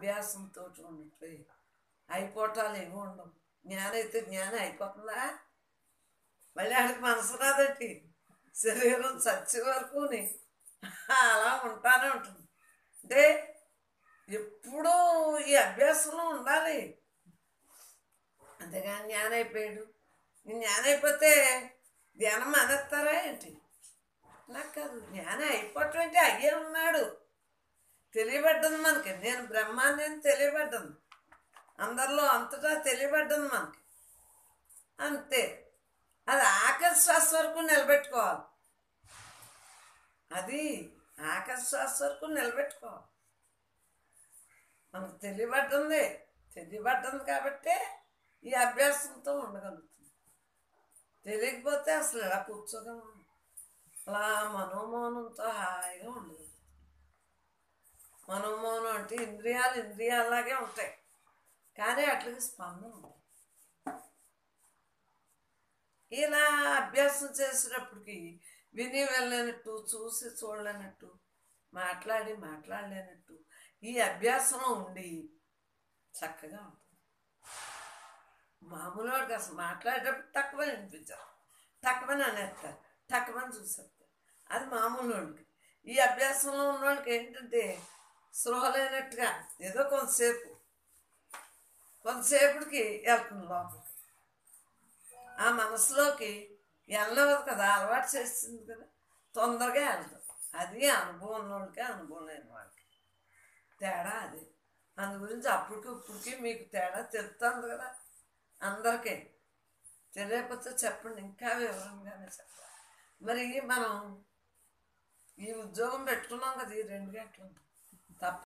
అభ్యాసంతో ఉన్నట్లే అయిపోవటాలు ఏమి ఉండవు జ్ఞానం అయితే జ్ఞానం అయిపోతుందా మళ్ళీ ఆడికి మనసు రాదటి శరీరం చచ్చే వరకుని అలా ఉంటానే ఉంటుంది అంటే ఎప్పుడూ ఈ అభ్యాసంలో ఉండాలి అంతేగాని జ్ఞానం అయిపోయాడు ఈ జ్ఞానం అయిపోతే ధ్యానం మానేస్తారా ఏంటి నాకు కాదు జ్ఞానం అయిపోవటం అంటే అయ్యే ఉన్నాడు తెలియబడ్డది మనకి నేను బ్రహ్మాన్ని అని తెలియబడ్డది అందరిలో అంతటా తెలియబడ్డది మనకి అంతే అది ఆఖరి శ్వాస వరకు నిలబెట్టుకోవాలి అది ఆఖరి శ్వాస వరకు నిలబెట్టుకోవాలి మనకు తెలియబడ్డంది తెలియబడ్డంది కాబట్టే ఈ అభ్యాసంతో ఉండగలుగుతుంది తెలియకపోతే అసలు ఎలా కూర్చోగలం అలా మనోమౌనంతో హాయిగా ఉండదు మనోమౌనం అంటే ఇంద్రియాలు ఇంద్రియాలాగే ఉంటాయి కానీ అట్లకి స్పందన ఉంటుంది ఇలా అభ్యాసం చేసినప్పటికీ విని వెళ్ళలేనట్టు చూసి చూడలేనట్టు మాట్లాడి మాట్లాడలేనట్టు ఈ అభ్యాసంలో ఉండి చక్కగా ఉంటుంది మామూలు వాడికి అసలు మాట్లాడేటప్పుడు తక్కువ వినిపించారు తక్కువని అనేస్తారు తక్కువని చూసేస్తారు అది మామూలు వాడికి ఈ అభ్యాసంలో ఉన్నవాడికి ఏంటంటే స్పృహ లేనట్టుగా ఏదో కొంతసేపు కొంతసేపటికి వెళ్తుంది లోపలికి ఆ మనసులోకి వెళ్ళవదు కదా అలవాటు చేస్తుంది కదా తొందరగా వెళ్తాం అది అనుభవం ఉన్నోడికి అనుభవం లేని వాళ్ళకి తేడా అది అందు గురించి అప్పటికి ఇప్పటికి మీకు తేడా తెలుస్తుంది కదా అందరికీ తెలియకపోతే చెప్పండి ఇంకా వివరంగానే చెప్పాలి మరి మనం ఈ ఉద్యోగం పెట్టుకున్నాం కదా ఈ రెండు గంటలు తప్ప